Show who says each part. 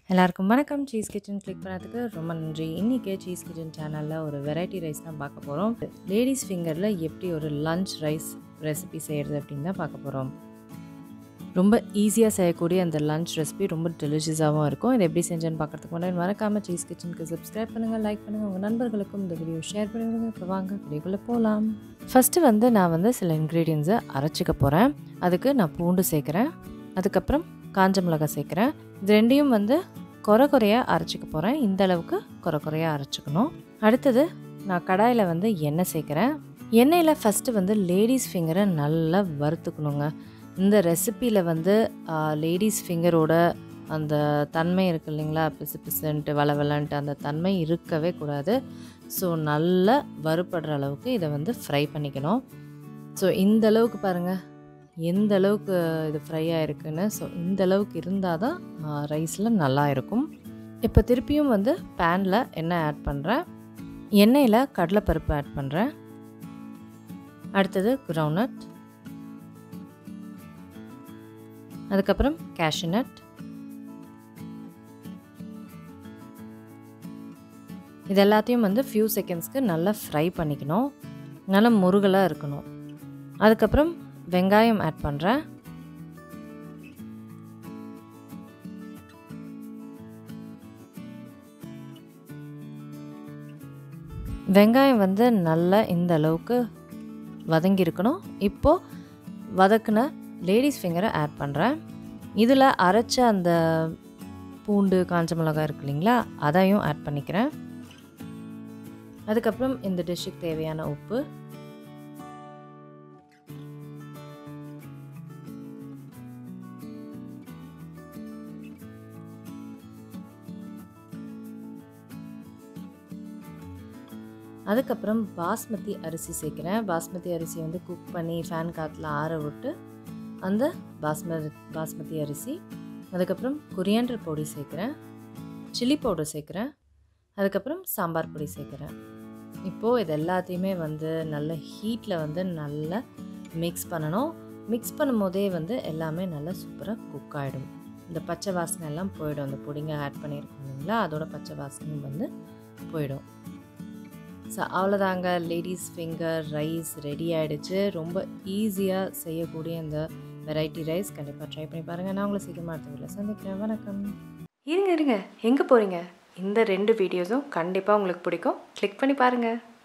Speaker 1: எல்லாருக்கும் வணக்கம் cheese kitchen click பண்ணதுக்கு ரொம்ப நன்றி இன்றைக்கி சீஸ் கிச்சன் சேனலில் ஒரு வெரைட்டி ரைஸ் தான் பார்க்க போகிறோம் லேடிஸ் ஃபிங்கரில் எப்படி ஒரு லஞ்ச் ரைஸ் ரெசிபி செய்கிறது அப்படின்னு தான் பார்க்க போகிறோம் ரொம்ப ஈஸியாக செய்யக்கூடிய அந்த லஞ்ச் ரெசிபி ரொம்ப டெலிஷியஸாகவும் இருக்கும் இதை எப்படி செஞ்சேன்னு பார்க்குறதுக்கு முன்னாடி மறக்காமல் சீஸ் கிச்சனுக்கு சப்ஸ்கிரைப் பண்ணுங்கள் லைக் பண்ணுங்கள் உங்கள் நண்பர்களுக்கும் இந்த வீடியோ ஷேர் பண்ணிவிடுங்க இப்போ வாங்க வீடியோக்குள்ளே போகலாம் ஃபஸ்ட்டு வந்து நான் வந்து சில இன்க்ரீடியன்ஸை அரைச்சிக்க போகிறேன் அதுக்கு நான் பூண்டு சேர்க்குறேன் அதுக்கப்புறம் காஞ்ச மிளகாய் சேர்க்குறேன் இது ரெண்டையும் வந்து குறை குறையாக அரைச்சிக்க போகிறேன் இந்த அளவுக்கு குறை குறையாக அரைச்சிக்கணும் அடுத்தது நான் கடாயில் வந்து எண்ணெய் சேர்க்குறேன் எண்ணெயில் ஃபஸ்ட்டு வந்து லேடிஸ் ஃபிங்கரை நல்லா வறுத்துக்கணுங்க இந்த ரெசிப்பியில் வந்து லேடிஸ் ஃபிங்கரோட அந்த தன்மை இருக்குது இல்லைங்களா பிசு பிசுன்ட்டு வள வளன்ட்டு அந்த தன்மை இருக்கவே கூடாது ஸோ நல்லா வறுபடுற அளவுக்கு இதை வந்து ஃப்ரை பண்ணிக்கணும் ஸோ இந்த அளவுக்கு பாருங்கள் எந்த அளவுக்கு இது ஃப்ரை ஆகிருக்குன்னு ஸோ இந்த அளவுக்கு இருந்தால் தான் ரைஸில் நல்லா இருக்கும் இப்போ திருப்பியும் வந்து பேனில் எண்ணெய் ஆட் பண்ணுறேன் எண்ணெயில் கடலைப்பருப்பு ஆட் பண்ணுறேன் அடுத்தது கிரவுனட் அதுக்கப்புறம் கேஷ்யூநட் இது எல்லாத்தையும் வந்து ஃபியூ செகண்ட்ஸ்க்கு நல்லா ஃப்ரை பண்ணிக்கணும் நல்லா முருகலாக இருக்கணும் அதுக்கப்புறம் வெங்காயம் ஆட் பண்ணுறேன் வெங்காயம் வந்து நல்லா இந்த அளவுக்கு வதங்கியிருக்கணும் இப்போது வதக்குன லேடிஸ் ஃபிங்கரை ஆட் பண்ணுறேன் இதில் அரைச்ச அந்த பூண்டு காஞ்ச மிளகாய் இருக்கு இல்லைங்களா அதையும் ஆட் பண்ணிக்கிறேன் அதுக்கப்புறம் இந்த டிஷ்ஷுக்கு தேவையான உப்பு அதுக்கப்புறம் பாஸ்மதி அரிசி சேர்க்குறேன் பாஸ்மதி அரிசி வந்து குக் பண்ணி ஃபேன் காற்றுல ஆற விட்டு அந்த பாஸ்மதி பாஸ்மதி அரிசி அதுக்கப்புறம் கொரியாண்டர் பொடி சேர்க்குறேன் சில்லி பவுடர் சேர்க்குறேன் அதுக்கப்புறம் சாம்பார் பொடி சேர்க்குறேன் இப்போது இது எல்லாத்தையுமே வந்து நல்ல ஹீட்டில் வந்து நல்லா மிக்ஸ் பண்ணணும் மிக்ஸ் பண்ணும் போதே வந்து எல்லாமே நல்லா சூப்பராக குக் ஆகிடும் இந்த பச்சை வாசனை எல்லாம் போயிடும் அந்த பொடிங்க ஆட் பண்ணியிருக்கோம் இல்லைங்களா அதோட பச்சை வாசனையும் வந்து போயிடும் ஸோ அவ்வளோதாங்க லேடிஸ் ஃபிங்கர் ரைஸ் ரெடி ஆகிடுச்சு ரொம்ப ஈஸியாக செய்யக்கூடிய இந்த வெரைட்டி ரைஸ் கண்டிப்பாக ட்ரை பண்ணி பாருங்கள் நான் உங்களை சீக்கிரமாக அடுத்த வீட்டில் சந்திக்கிறேன் வணக்கம் இருங்க இருங்க எங்கே போகிறீங்க இந்த ரெண்டு வீடியோஸும் கண்டிப்பாக உங்களுக்கு பிடிக்கும் கிளிக் பண்ணி பாருங்கள்